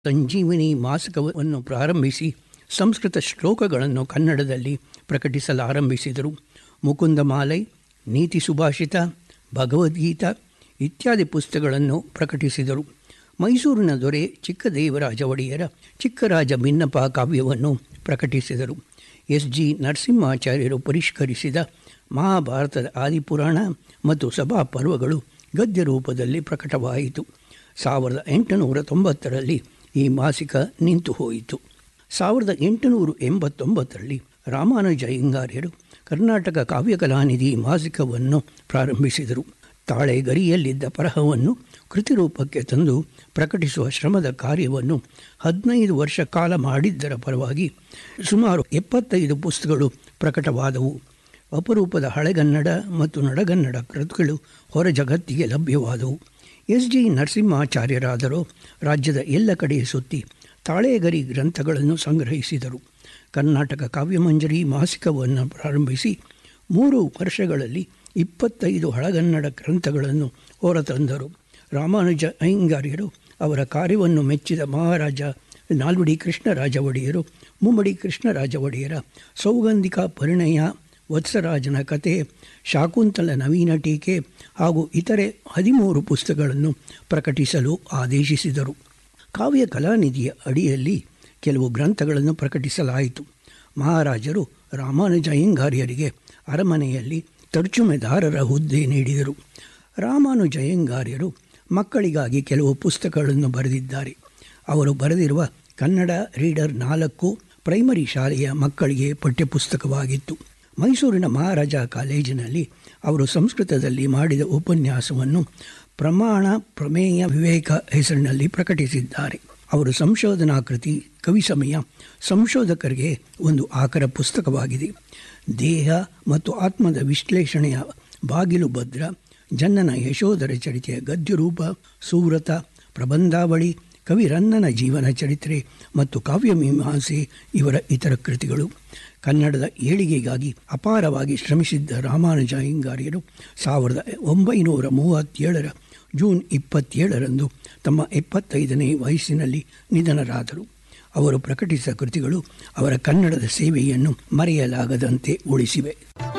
ಸಂಜೀವಿನಿ ಮಾಸಿಕವನ್ನು ಪ್ರಾರಂಭಿಸಿ ಸಂಸ್ಕೃತ ಶ್ಲೋಕಗಳನ್ನು ಕನ್ನಡದಲ್ಲಿ ಪ್ರಕಟಿಸಲಾರಂಭಿಸಿದರು ಮುಕುಂದಮಾಲೈ ನೀತಿ ಸುಭಾಷಿತ ಭಗವದ್ಗೀತಾ ಇತ್ಯಾದಿ ಪುಸ್ತಕಗಳನ್ನು ಪ್ರಕಟಿಸಿದರು ಮೈಸೂರಿನ ದೊರೆ ಚಿಕ್ಕದೇವರಾಜ ಒಡೆಯರ ಚಿಕ್ಕರಾಜ ಭಿನ್ನಪ ಕಾವ್ಯವನ್ನು ಪ್ರಕಟಿಸಿದರು ಎಸ್ ಜಿ ನರಸಿಂಹಾಚಾರ್ಯರು ಪರಿಷ್ಕರಿಸಿದ ಮಹಾಭಾರತದ ಆದಿಪುರಾಣ ಮತ್ತು ಸಭಾ ಪರ್ವಗಳು ಗದ್ಯ ರೂಪದಲ್ಲಿ ಪ್ರಕಟವಾಯಿತು ಸಾವಿರದ ಎಂಟುನೂರ ತೊಂಬತ್ತರಲ್ಲಿ ಈ ಮಾಸಿಕ ನಿಂತು ಹೋಯಿತು ಸಾವಿರದ ಎಂಟುನೂರ ಎಂಬತ್ತೊಂಬತ್ತರಲ್ಲಿ ರಾಮಾನುಜ ಅಯ್ಯಂಗಾರ್ಯರು ಕರ್ನಾಟಕ ಕಾವ್ಯಕಲಾನಿಧಿ ಮಾಸಿಕವನ್ನು ಪ್ರಾರಂಭಿಸಿದರು ತಾಳೆ ಗರಿಯಲ್ಲಿದ್ದ ಪರಹವನ್ನು ಕೃತಿರೂಪಕ್ಕೆ ತಂದು ಪ್ರಕಟಿಸುವ ಶ್ರಮದ ಕಾರ್ಯವನ್ನು ಹದಿನೈದು ವರ್ಷ ಕಾಲ ಮಾಡಿದ್ದರ ಪರವಾಗಿ ಸುಮಾರು ಎಪ್ಪತ್ತೈದು ಪುಸ್ತಕಗಳು ಪ್ರಕಟವಾದವು ಅಪರೂಪದ ಹಳೆಗನ್ನಡ ಮತ್ತು ನಡಗನ್ನಡ ಕೃತಿಗಳು ಹೊರ ಜಗತ್ತಿಗೆ ಲಭ್ಯವಾದವು ಎಸ್ ಜಿ ನರಸಿಂಹಾಚಾರ್ಯರಾದರೂ ರಾಜ್ಯದ ಎಲ್ಲ ಕಡೆ ಸುತ್ತಿ ತಾಳೆಗರಿ ಗ್ರಂಥಗಳನ್ನು ಸಂಗ್ರಹಿಸಿದರು ಕರ್ನಾಟಕ ಕಾವ್ಯಮಂಜರಿ ಮಾಸಿಕವನ್ನು ಪ್ರಾರಂಭಿಸಿ ಮೂರು ವರ್ಷಗಳಲ್ಲಿ ಇಪ್ಪತ್ತೈದು ಹಳಗನ್ನಡ ಗ್ರಂಥಗಳನ್ನು ಹೊರತಂದರು ರಾಮಾನುಜ ಅಯ್ಯಂಗಾರ್ಯರು ಅವರ ಕಾರ್ಯವನ್ನು ಮೆಚ್ಚಿದ ಮಹಾರಾಜ ನಾಲ್ವಡಿ ಕೃಷ್ಣರಾಜ ಒಡೆಯರು ಮುಮ್ಮಡಿ ಕೃಷ್ಣರಾಜ ಒಡೆಯರ ಸೌಗಂಧಿಕ ಪರಿಣಯ ವತ್ಸರಾಜನ ಕತೆ ಶಾಕುಂತಲ ನವೀನ ಟೀಕೆ ಹಾಗೂ ಇತರೆ ಹದಿಮೂರು ಪುಸ್ತಕಗಳನ್ನು ಪ್ರಕಟಿಸಲು ಆದೇಶಿಸಿದರು ಕಾವ್ಯ ಕಲಾನಿಧಿಯ ಅಡಿಯಲ್ಲಿ ಕೆಲವು ಗ್ರಂಥಗಳನ್ನು ಪ್ರಕಟಿಸಲಾಯಿತು ಮಹಾರಾಜರು ರಾಮಾನುಜ ಅಯ್ಯಂಗಾರ್ಯರಿಗೆ ಅರಮನೆಯಲ್ಲಿ ತರ್ಜುಮೆದಾರರ ಹುದ್ದೆ ನೀಡಿದರು ರಾಮಾನುಜ ಅಯ್ಯಂಗಾರ್ಯರು ಮಕ್ಕಳಿಗಾಗಿ ಕೆಲವು ಪುಸ್ತಕಗಳನ್ನು ಬರೆದಿದ್ದಾರೆ ಅವರು ಬರೆದಿರುವ ಕನ್ನಡ ರೀಡರ್ ನಾಲ್ಕು ಪ್ರೈಮರಿ ಶಾಲೆಯ ಮಕ್ಕಳಿಗೆ ಪಠ್ಯಪುಸ್ತಕವಾಗಿತ್ತು ಮೈಸೂರಿನ ಮಹಾರಾಜ ಕಾಲೇಜಿನಲ್ಲಿ ಅವರು ಸಂಸ್ಕೃತದಲ್ಲಿ ಮಾಡಿದ ಉಪನ್ಯಾಸವನ್ನು ಪ್ರಮಾಣ ಪ್ರಮೇಯ ವಿವೇಕ ಹೆಸರಿನಲ್ಲಿ ಪ್ರಕಟಿಸಿದ್ದಾರೆ ಅವರು ಸಂಶೋಧನಾ ಕೃತಿ ಕವಿಸಮಯ ಸಂಶೋಧಕರಿಗೆ ಒಂದು ಆಕರ ಪುಸ್ತಕವಾಗಿದೆ ದೇಹ ಮತ್ತು ಆತ್ಮದ ವಿಶ್ಲೇಷಣೆಯ ಬಾಗಿಲು ಭದ್ರ ಜನ್ನನ ಯಶೋಧರ ಚರಿತೆಯ ಗದ್ಯರೂಪ ಸೂರತ ಪ್ರಬಂಧಾವಳಿ ಕವಿರನ್ನನ ಜೀವನ ಚರಿತ್ರೆ ಮತ್ತು ಕಾವ್ಯಮೀಮಾಂಸೆ ಇವರ ಇತರ ಕೃತಿಗಳು ಕನ್ನಡದ ಏಳಿಗೆಗಾಗಿ ಅಪಾರವಾಗಿ ಶ್ರಮಿಸಿದ್ದ ರಾಮಾನುಜ ಅಯ್ಯಂಗಾರ್ಯರು ಸಾವಿರದ ಒಂಬೈನೂರ ಮೂವತ್ತೇಳರ ಜೂನ್ ಇಪ್ಪತ್ತೇಳರಂದು ತಮ್ಮ ಎಪ್ಪತ್ತೈದನೇ ವಯಸ್ಸಿನಲ್ಲಿ ನಿಧನರಾದರು ಅವರು ಪ್ರಕಟಿಸಿದ ಕೃತಿಗಳು ಅವರ ಕನ್ನಡದ ಸೇವೆಯನ್ನು ಮರೆಯಲಾಗದಂತೆ ಉಳಿಸಿವೆ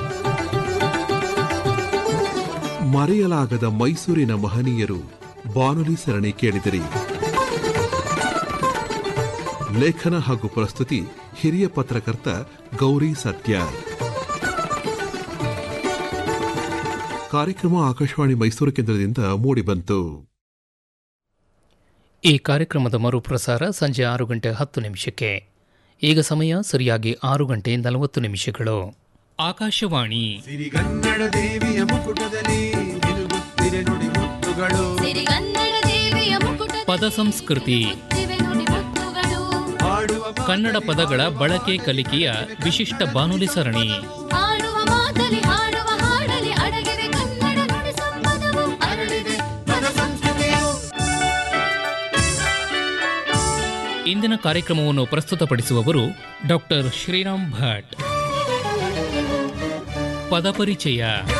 ಮರೆಯಲಾಗದ ಮೈಸೂರಿನ ಮಹನೀಯರು ಬಾನುಲಿ ಸರಣಿ ಕೇಳಿದಿರಿ ಲೇಖನ ಹಾಗೂ ಪ್ರಸ್ತುತಿ ಹಿರಿಯ ಪತ್ರಕರ್ತ ಗೌರಿ ಸತ್ಯ ಕಾರ್ಯಕ್ರಮ ಆಕಾಶವಾಣಿ ಮೈಸೂರು ಕೇಂದ್ರದಿಂದ ಮೂಡಿಬಂತು ಈ ಕಾರ್ಯಕ್ರಮದ ಮರುಪ್ರಸಾರ ಸಂಜೆ ಆರು ಗಂಟೆ ಹತ್ತು ನಿಮಿಷಕ್ಕೆ ಈಗ ಸಮಯ ಸರಿಯಾಗಿ ಆರು ಗಂಟೆ ನಲವತ್ತು ನಿಮಿಷಗಳು ಆಕಾಶವಾಣಿ ಸಿರಿಗನ್ನಡ ದೇವಿಯ ಮುಕುಟದಲ್ಲಿ ನಿಲುಗುತ್ತಿರೆ ನುಡಿ ಮುತ್ತುಗಳು ಸಿರಿಗನ್ನಡ ದೇವಿಯ ಮುಕುಟ ಪದ ಸಂಸ್ಕೃತಿ ಮುತ್ತಿವೆ ನುಡಿ ಮುತ್ತುಗಳು ಹಾಡುವ ಕನ್ನಡ ಪದಗಳ ಬಳಕೆ ಕಲಿಕೆಯ ವಿಶಿಷ್ಟ ಬಾನುಲಿ ಸರಣಿ ಹಾಡುವ ಮಾತಲಿ ಹಾಡುವ ಹಾಡಲಿ ಅಡಗಿವೆ ಕನ್ನಡ ನುಡಿ ಸಂಪದವು ಅರಳಿದೆ ಪದ ಸಂಸ್ಕೃತಿಯು ಇಂದಿನ ಕಾರ್ಯಕ್ರಮವನ್ನು ಪ್ರಸ್ತುತಪಡಿಸುವವರು ಡಾಕ್ಟರ್ ಶ್ರೀರಾಮ್ ಭಟ್ ಪದಪರಿಚಯ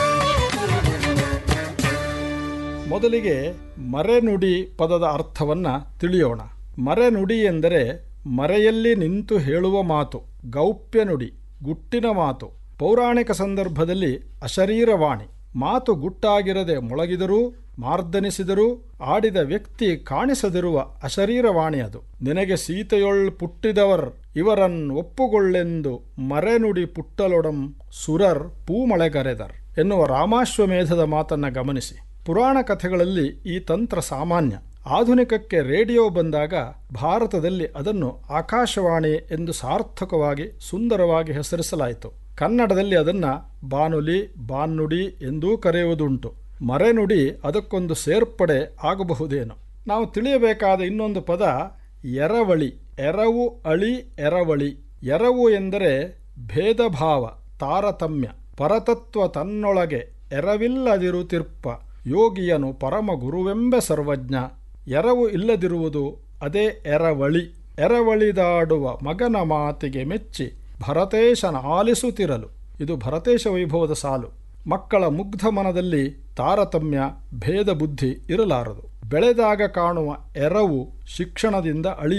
ಮೊದಲಿಗೆ ಮರೆನುಡಿ ಪದದ ಅರ್ಥವನ್ನ ತಿಳಿಯೋಣ ಮರೆನುಡಿ ಎಂದರೆ ಮರೆಯಲ್ಲಿ ನಿಂತು ಹೇಳುವ ಮಾತು ಗೌಪ್ಯ ನುಡಿ ಗುಟ್ಟಿನ ಮಾತು ಪೌರಾಣಿಕ ಸಂದರ್ಭದಲ್ಲಿ ಅಶರೀರವಾಣಿ ಮಾತು ಗುಟ್ಟಾಗಿರದೆ ಮೊಳಗಿದರೂ ಮಾರ್ದನಿಸಿದರೂ ಆಡಿದ ವ್ಯಕ್ತಿ ಕಾಣಿಸದಿರುವ ಅಶರೀರವಾಣಿ ಅದು ನಿನಗೆ ಸೀತೆಯೊಳ್ ಪುಟ್ಟಿದವರ್ ಇವರನ್ ಒಪ್ಪುಗೊಳ್ಳೆಂದು ಮರೆನುಡಿ ಪುಟ್ಟಲೊಡಂ ಸುರರ್ ಪೂಮಳೆಗರೆದರ್ ಎನ್ನುವ ರಾಮಾಶ್ವಮೇಧದ ಮಾತನ್ನ ಗಮನಿಸಿ ಪುರಾಣ ಕಥೆಗಳಲ್ಲಿ ಈ ತಂತ್ರ ಸಾಮಾನ್ಯ ಆಧುನಿಕಕ್ಕೆ ರೇಡಿಯೋ ಬಂದಾಗ ಭಾರತದಲ್ಲಿ ಅದನ್ನು ಆಕಾಶವಾಣಿ ಎಂದು ಸಾರ್ಥಕವಾಗಿ ಸುಂದರವಾಗಿ ಹೆಸರಿಸಲಾಯಿತು ಕನ್ನಡದಲ್ಲಿ ಅದನ್ನ ಬಾನುಲಿ ಬಾನುಡಿ ಎಂದೂ ಕರೆಯುವುದುಂಟು ಮರೆನುಡಿ ಅದಕ್ಕೊಂದು ಸೇರ್ಪಡೆ ಆಗಬಹುದೇನು ನಾವು ತಿಳಿಯಬೇಕಾದ ಇನ್ನೊಂದು ಪದ ಎರವಳಿ ಎರವು ಅಳಿ ಎರವಳಿ ಎರವು ಎಂದರೆ ಭೇದಭಾವ ತಾರತಮ್ಯ ಪರತತ್ವ ತನ್ನೊಳಗೆ ಎರವಿಲ್ಲದಿರುತಿರ್ಪ ಯೋಗಿಯನು ಪರಮ ಗುರುವೆಂಬ ಸರ್ವಜ್ಞ ಎರವು ಇಲ್ಲದಿರುವುದು ಅದೇ ಎರವಳಿ ಎರವಳಿದಾಡುವ ಮಗನ ಮಾತಿಗೆ ಮೆಚ್ಚಿ ಭರತೇಶನ ಆಲಿಸುತ್ತಿರಲು ಇದು ಭರತೇಶ ವೈಭವದ ಸಾಲು ಮಕ್ಕಳ ಮುಗ್ಧ ಮನದಲ್ಲಿ ತಾರತಮ್ಯ ಭೇದ ಬುದ್ಧಿ ಇರಲಾರದು ಬೆಳೆದಾಗ ಕಾಣುವ ಎರವು ಶಿಕ್ಷಣದಿಂದ ಅಳಿಯ